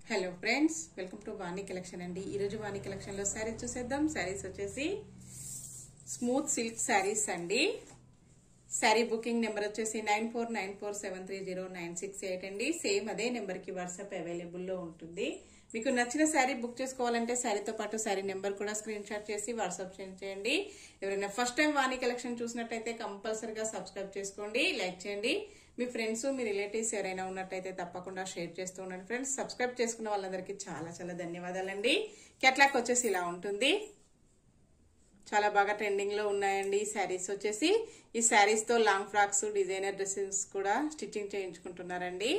hello friends welcome to Vani collection అండి ఈరోజు వాణి కలెక్షన్లో శారీస్ చూసేద్దాం శారీస్ వచ్చేసి స్మూత్ సిల్క్ శారీస్ అండి శారీ బుకింగ్ నెంబర్ వచ్చేసి nine four nine four seven three zero nine six eight అండి సేమ్ అదే నెంబర్కి వాట్సాప్ అవైలబుల్లో ఉంటుంది మీకు నచ్చిన శారీ బుక్ చేసుకోవాలంటే శారీతో పాటు శారీ నెంబర్ కూడా స్క్రీన్ షాట్ చేసి వాట్సాప్ సెండ్ చేయండి ఎవరైనా ఫస్ట్ టైం వాణి కలెక్షన్ చూసినట్టయితే కంపల్సరిగా సబ్స్క్రైబ్ చేసుకోండి లైక్ చేయండి మీ ఫ్రెండ్స్ మీ రిలేటివ్స్ ఎవరైనా ఉన్నట్టయితే తప్పకుండా షేర్ చేస్తూ ఉండండి ఫ్రెండ్స్ సబ్స్క్రైబ్ చేసుకున్న వాళ్ళందరికీ చాలా చాలా ధన్యవాదాలండి కెట్లాక్ వచ్చేసి ఇలా ఉంటుంది చాలా బాగా ట్రెండింగ్ లో ఉన్నాయండి ఈ శారీస్ వచ్చేసి ఈ శారీస్ తో లాంగ్ ఫ్రాక్స్ డిజైనర్ డ్రెస్సెస్ కూడా స్టిచ్చింగ్ చేయించుకుంటున్నారండి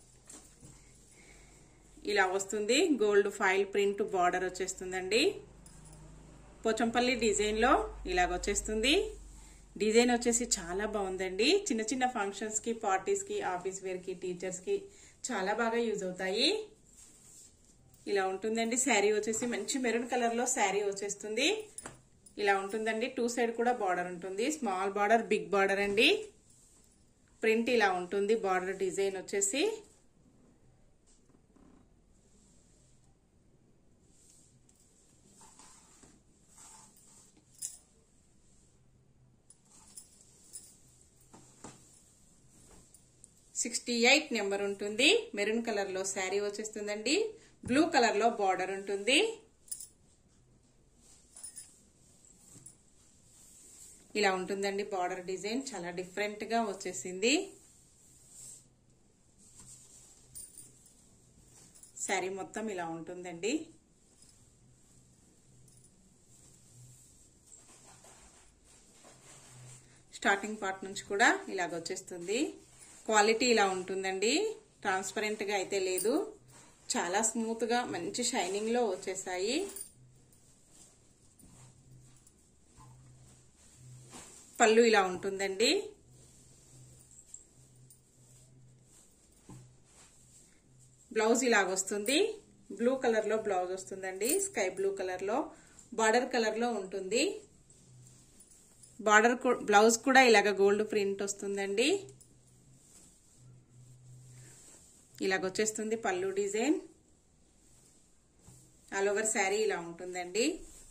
ఇలా వస్తుంది గోల్డ్ ఫైల్ ప్రింట్ బార్డర్ వచ్చేస్తుందండి పోచంపల్లి డిజైన్ లో ఇలాగ వచ్చేస్తుంది డిజైన్ వచ్చేసి చాలా బాగుందండి చిన్న చిన్న ఫంక్షన్స్ కి పార్టీస్ కి ఆఫీస్ వేర్ కి టీచర్స్ కి చాలా బాగా యూజ్ అవుతాయి ఇలా ఉంటుందండి శారీ వచ్చేసి మంచి మెరూన్ కలర్ లో శారీ వచ్చేస్తుంది ఇలా ఉంటుందండి టూ సైడ్ కూడా బార్డర్ ఉంటుంది స్మాల్ బార్డర్ బిగ్ బార్డర్ అండి ప్రింట్ ఇలా ఉంటుంది బార్డర్ డిజైన్ వచ్చేసి సిక్స్టీ ఎయిట్ నెంబర్ ఉంటుంది మెరూన్ కలర్ లో శారీ వచ్చేస్తుందండి బ్లూ కలర్ లో బార్డర్ ఉంటుంది ఇలా ఉంటుందండి బార్డర్ డిజైన్ చాలా డిఫరెంట్ గా వచ్చేసింది శారీ మొత్తం ఇలా ఉంటుందండి స్టార్టింగ్ పార్ట్ నుంచి కూడా ఇలాగ వచ్చేస్తుంది క్వాలిటీ ఇలా ఉంటుందండి ట్రాన్స్పరెంట్ గా అయితే లేదు చాలా స్మూత్ గా మంచి షైనింగ్ లో వచ్చేసాయి పళ్ళు ఇలా ఉంటుందండి బ్లౌజ్ ఇలాగ వస్తుంది బ్లూ కలర్ లో బ్లౌజ్ వస్తుందండి స్కై బ్లూ కలర్ లో బార్డర్ కలర్ లో ఉంటుంది బార్డర్ బ్లౌజ్ కూడా ఇలాగ గోల్డ్ ప్రింట్ వస్తుందండి ఇలాగ వచ్చేస్తుంది పళ్ళు డిజైన్ ఆల్ ఓవర్ శారీ ఇలా ఉంటుందండి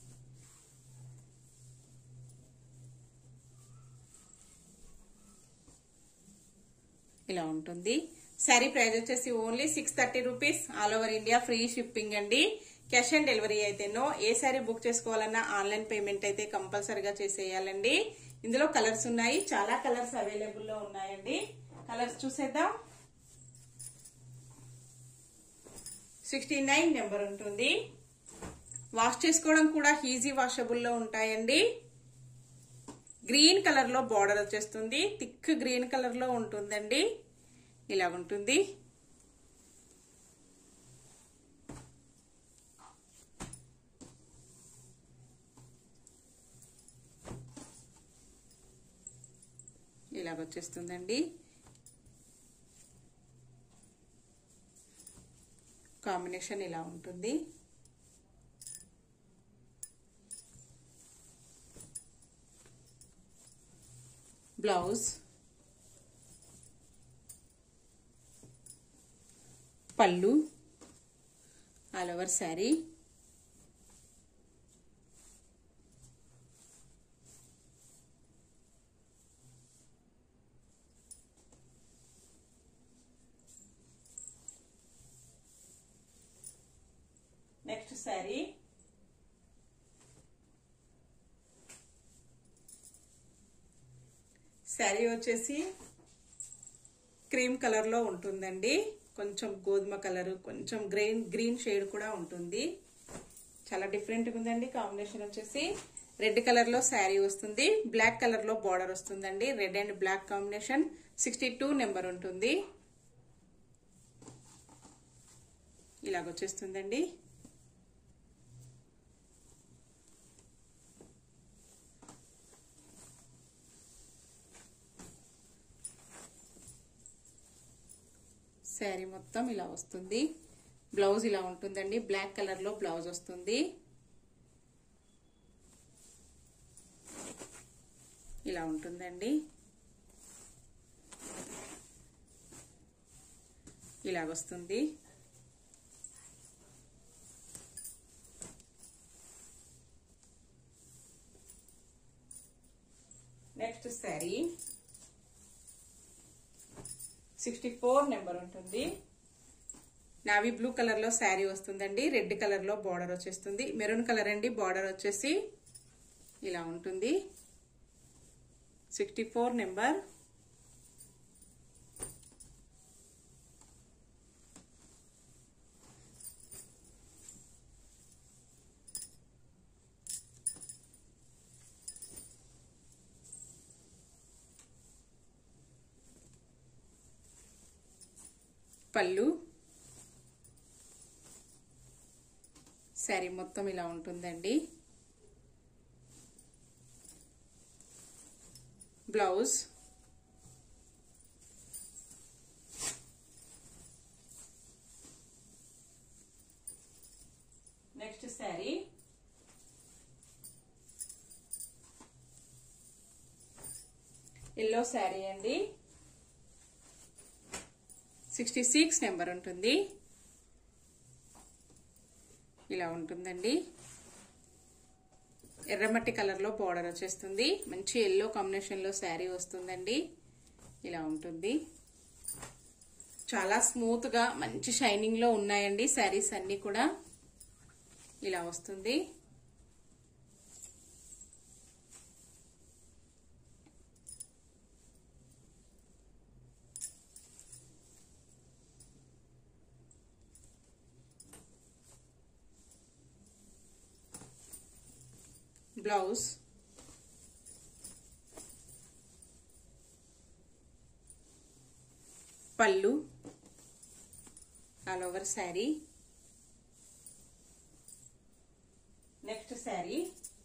ఇలా ఉంటుంది శారీ ప్రైస్ వచ్చేసి only six thirty rupees all over India free shipping అండి క్యాష్ ఆన్ డెలివరీ అయితే నో ఏ శారీ బుక్ చేసుకోవాలన్నా ఆన్లైన్ పేమెంట్ అయితే కంపల్సరిగా చేసేయాలండి ఇందులో కలర్స్ ఉన్నాయి చాలా కలర్స్ అవైలబుల్ లో ఉన్నాయండి కలర్స్ చూసేద్దాం సిక్స్టీ నైన్ నెంబర్ ఉంటుంది వాష్ చేసుకోవడం కూడా ఈజీ వాషబుల్ లో ఉంటాయండి గ్రీన్ కలర్ లో బార్డర్ వచ్చేస్తుంది థిక్ గ్రీన్ కలర్ లో ఉంటుందండి ఇలా ఉంటుంది ఇలాగ వచ్చేస్తుందండి కాంబినేషన్ ఇలా ఉంటుంది బ్లౌజ్ పళ్ళు all over saree next saree saree వచ్చేసి క్రీమ్ కలర్ లో ఉంటుందండి కొంచెం గోధుమ కలర్ కొంచెం గ్రీన్ గ్రీన్ షేడ్ కూడా ఉంటుంది చాలా డిఫరెంట్గా ఉందండి కాంబినేషన్ వచ్చేసి రెడ్ కలర్ లో శారీ వస్తుంది బ్లాక్ కలర్ లో బార్డర్ వస్తుందండి red and black combination sixty two number ఉంటుంది ఇలాగొచ్చేస్తుందండి శారీ మొత్తం ఇలా వస్తుంది బ్లౌజ్ ఇలా ఉంటుందండి బ్లాక్ కలర్ లో బ్లౌజ్ వస్తుంది ఇలా ఉంటుందండి ఇలాగొస్తుంది శారీ సిక్స్టీ ఫోర్ నెంబర్ ఉంటుంది నావీ బ్లూ కలర్ లో శారీ వస్తుందండి రెడ్ కలర్ లో బార్డర్ వచ్చేస్తుంది మెరూన్ కలర్ అండి బార్డర్ వచ్చేసి ఇలా ఉంటుంది సిక్స్టీ ఫోర్ నెంబర్ పళ్ళు శారీ మొత్తం ఇలా ఉంటుందండి blouse next saree yellow saree అండి సిక్స్టీ సిక్స్ నెంబర్ ఉంటుంది ఇలా ఉంటుందండి ఎర్రమట్టి కలర్లో బార్డర్ వచ్చేస్తుంది మంచి ఎల్లో కాంబినేషన్లో శారీ వస్తుందండి ఇలా ఉంటుంది చాలా స్మూత్గా మంచి షైనింగ్లో ఉన్నాయండి శారీస్ అన్నీ కూడా ఇలా వస్తుంది బ్లౌజ్ పళ్ళు all over saree next saree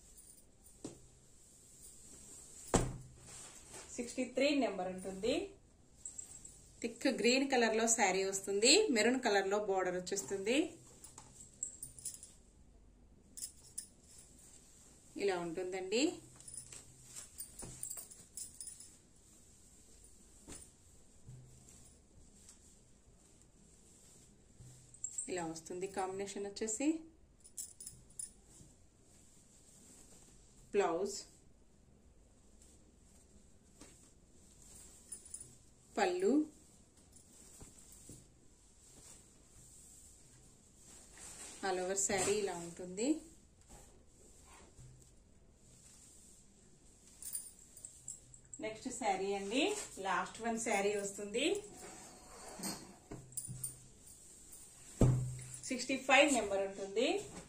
sixty three number ఉంటుంది థిక్ గ్రీన్ కలర్ లో శారీ వస్తుంది మెరూన్ కలర్ లో బార్డర్ వచ్చేస్తుంది ఇలా ఉంటుందండి ఇలా వస్తుంది కాంబినేషన్ వచ్చేసి బ్లౌజ్ పళ్ళు ఆల్ ఓవర్ శారీ ఇలా ఉంటుంది నెక్స్ట్ శారీ అండి లాస్ట్ వన్ శారీ వస్తుంది సిక్స్టీ ఫైవ్ నెంబర్ ఉంటుంది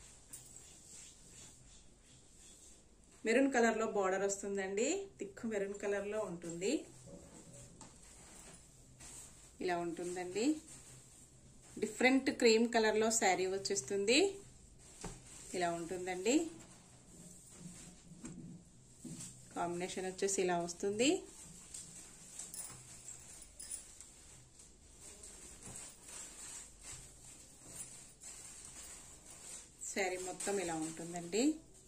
మెరూన్ కలర్ లో బార్డర్ వస్తుందండి తిక్కు మెరూన్ కలర్ లో ఉంటుంది ఇలా ఉంటుందండి డిఫరెంట్ క్రీమ్ కలర్ లో శారీ వచ్చేస్తుంది ఇలా ఉంటుందండి కాంబినేషన్ వచ్చేసి ఇలా వస్తుంది శారీ మొత్తం ఇలా ఉంటుందండి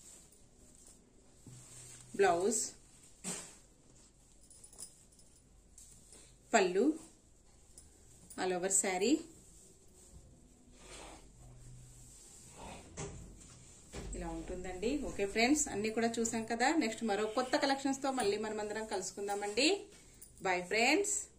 బ్లౌజ్ పళ్ళు ఆల్ ఓవర్ శారీ ఇలా ఉంటుందండి ఓకే ఫ్రెండ్స్ అన్ని కూడా చూసాం కదా నెక్స్ట్ మరో కొత్త కలెక్షన్స్ తో మళ్ళీ మనం అందరం కలుసుకుందామండి బాయ్ ఫ్రెండ్స్